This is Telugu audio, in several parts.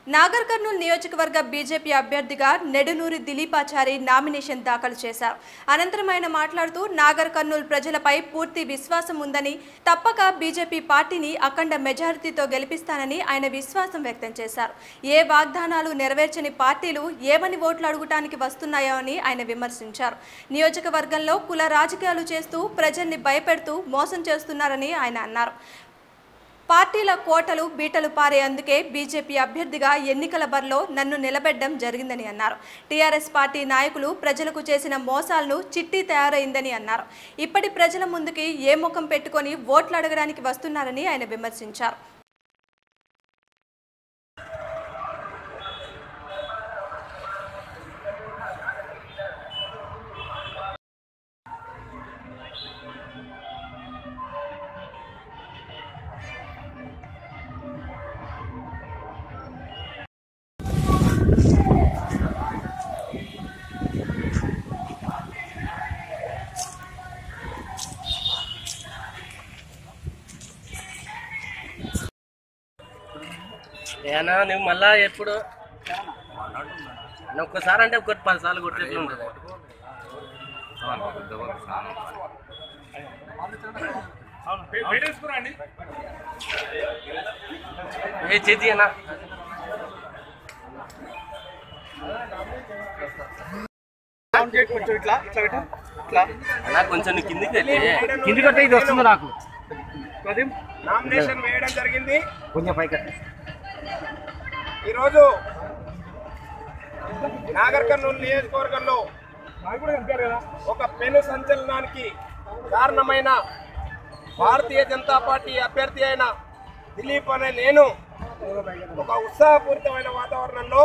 నాగర్ కర్నూలు నియోజకవర్గ బీజేపీ అభ్యర్థిగా నెడునూరి దిలీపాచారి నామినేషన్ దాఖలు చేశారు అనంతరం ఆయన మాట్లాడుతూ నాగర్ కర్నూలు ప్రజలపై పూర్తి విశ్వాసం ఉందని తప్పక బీజేపీ పార్టీని అఖండ మెజారిటీతో గెలిపిస్తానని ఆయన విశ్వాసం వ్యక్తం చేశారు ఏ వాగ్దానాలు నెరవేర్చని పార్టీలు ఏమని ఓట్లు అడుగుటానికి వస్తున్నాయో అని ఆయన విమర్శించారు నియోజకవర్గంలో కుల రాజకీయాలు చేస్తూ ప్రజల్ని భయపెడుతూ మోసం చేస్తున్నారని ఆయన అన్నారు పార్టీల కోటలు బీటలు పారే అందుకే బీజేపీ అభ్యర్థిగా ఎన్నికల బరిలో నన్ను నిలబెట్టడం జరిగిందని అన్నారు టీఆర్ఎస్ పార్టీ నాయకులు ప్రజలకు చేసిన మోసాలను చిట్టి తయారైందని అన్నారు ఇప్పటి ప్రజల ముందుకి ఏ ముఖం పెట్టుకొని ఓట్లు అడగడానికి వస్తున్నారని ఆయన విమర్శించారు ఏనా నువ్వు మళ్ళా ఎప్పుడు నువ్వు ఒక్కసారి అంటే ఒకటి పది సార్లు కొట్టేట్లు ఉంటుంది ఏ చేతి అన్నా కొంచెం ఇట్లా ఇట్లా పెట్టు ఇట్లా అన్నా కొంచెం నీ కిందికి వెళ్ళి కింది కొట్టే ఇది వస్తుంది నాకు ప్రదీప్ నామినేషన్ వేయడం జరిగింది కొంచెం పైకి ఈరోజు నాగర్ కర్నూలు నియోజకవర్గంలో ఒక పెను సంచలనానికి కారణమైన భారతీయ జనతా పార్టీ అభ్యర్థి అయిన దిలీప్ అనే నేను ఒక ఉత్సాహపూరితమైన వాతావరణంలో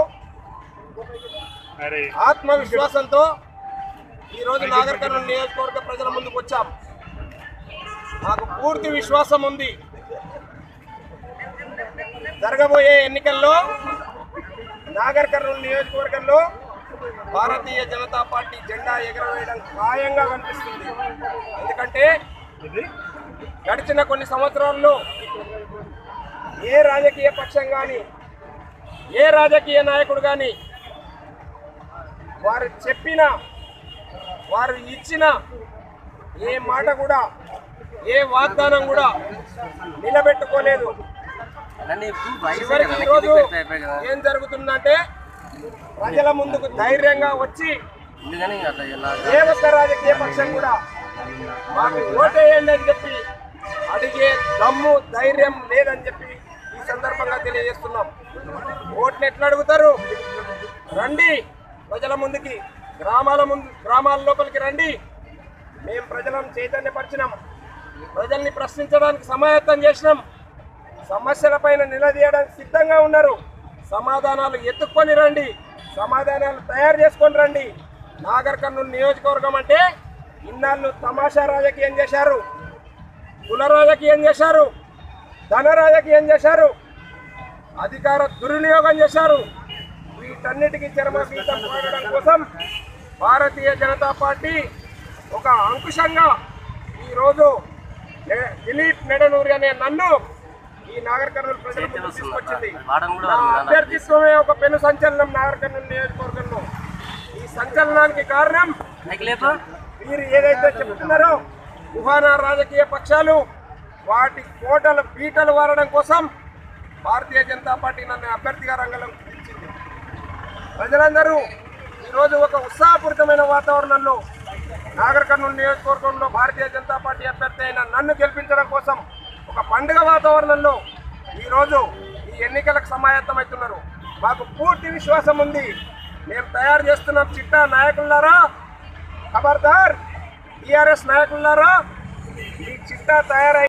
ఆత్మవిశ్వాసంతో ఈరోజు నాగర్ కర్నూలు నియోజకవర్గ ప్రజల ముందుకు వచ్చాం నాకు పూర్తి విశ్వాసం ఉంది జరగబోయే ఎన్నికల్లో నాగర్ కర్నూలు నియోజకవర్గంలో భారతీయ జనతా పార్టీ జెండా ఎగరవేయడం ఖాయంగా కనిపిస్తుంది ఎందుకంటే గడిచిన కొన్ని సంవత్సరాల్లో ఏ రాజకీయ పక్షం కానీ ఏ రాజకీయ నాయకుడు కానీ వారు చెప్పిన వారు ఇచ్చిన ఏ మాట కూడా ఏ వాగ్దానం కూడా నిలబెట్టుకోలేదు అన్నా నీ ఇప్పుడు వయసు చివరికి కదా, ఈరోజు కిందికి పెడితే అయిపోయి కదా ఏం జరుగుతుందంటే ప్రజల ముందుకు ధైర్యంగా వచ్చి ఎందుకని అట్లా ఇలా ఏ ఒక్క రాజకీయ పక్షం కూడా మాకు ఓటేయండి అని చెప్పి అడిగే దమ్ము ధైర్యం లేదని చెప్పి ఈ సందర్భంగా తెలియజేస్తున్నాం ఓట్లు ఎట్లా అడుగుతారు రండి ప్రజల ముందుకి గ్రామాల ముందు గ్రామాల లోపలికి రండి మేము ప్రజలను చైతన్యపరిచినాం ప్రజల్ని ప్రశ్నించడానికి సమాయత్తం చేసినాం సమస్యలపైన నిలదీయడానికి సిద్ధంగా ఉన్నారు సమాధానాలు ఎత్తుక్కొని రండి సమాధానాలు తయారు చేసుకొని రండి నాగర్ కర్నూలు నియోజకవర్గం అంటే ఇన్నాళ్ళు తమాషా రాజకీయం చేశారు కుల రాజకీయం చేశారు ధన రాజకీయం చేశారు అధికార దుర్వినియోగం చేశారు వీటన్నిటికీ చరమగీతం పాడడం కోసం భారతీయ జనతా పార్టీ ఒక అంకుశంగా ఈరోజు నె- దిలీప్ నెడనూరి అనే నన్ను ఈ నాగర్ కర్నూలు ప్రజల ముందుకు తీసుకొచ్చింది వాడడం కూడా నా రాదు కదా. అభ్యర్థిత్వమే ఒక పెను సంచలనం నాగర్ కర్నూలు నియోజకవర్గంలో ఈ సంచలనానికి కారణం పైకి లేపు మీరు ఏదైతే చెప్తున్నారో కుహానా రాజకీయ పక్షాలు వాటి కోటలు పీటలు వారడం కోసం భారతీయ జనతా పార్టీ నన్ను అభ్యర్థిగా రంగంలోకి దించింది ప్రజలందరూ ఈరోజు ఒక ఉత్సాహపూరితమైన వాతావరణంలో నాగర్ కర్నూలు నియోజకవర్గంలో భారతీయ జనతా పార్టీ అభ్యర్థి అయిన నన్ను గెలిపించడం కోసం ఒక పండుగ వాతావరణంలో ఈరోజు ఈ ఎన్నికలకు సమాయత్తమవుతున్నారు మాకు పూర్తి విశ్వాసం ఉంది మేము తయారు చేస్తున్నాం చిట్టా నాయకులారా ఖబర్దార్ టీఆర్ఎస్ నాయకులారా ఈ చిట్టా తయారై